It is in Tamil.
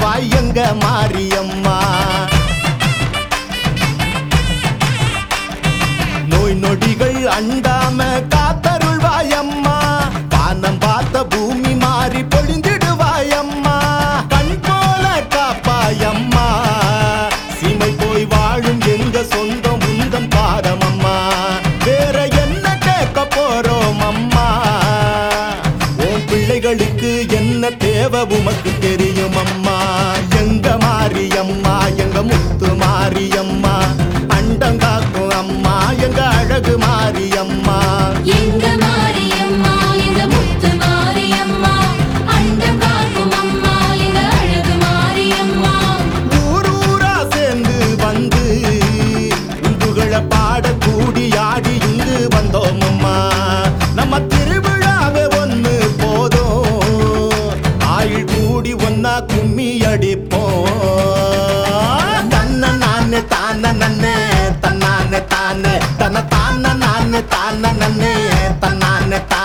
காத்தருள்வாய் எங்க மாரியம்மா நோய் நொடிகள் அண்டாம காத்தருள்வாயம்மா வானம் பார்த்த பூமி மாறி பொழிந்திடுவாயம்மா கண் போல காப்பாயம்மா சீமை போய் வாழும் எங்க சொந்தம் உந்தன் பாதமம்மா வேற என்ன கேட்க போறோம் அம்மா உன் பிள்ளைகளுக்கு என்ன தேவை உமக்கு தெரியும் அம்மா எங்க மாரியம்மா எங்க முத்து மாரியம்மா அண்டங்காக்கும் அம்மா எங்க அழகு மாரியம்மா எங்க மாரியம்மா எங்க முத்து மாரியம்மா அண்டம் காக்கும் அம்மா எங்க அழகு மாரியம்மா ஊரூரா சேர்ந்து வந்து உன் புகழ பாட கூடி ஆடி இங்கு வந்தோம் அம்மா நம்ம திருவிழாவே ஒண்ணு போதும் ஆயுள் கூடி ஒன்னா கும்மி அடிப்போம் தன்ன நானே தான நன்னே தன்னானே தானே தன தான நானே தான நன்னே தன்னானே தானே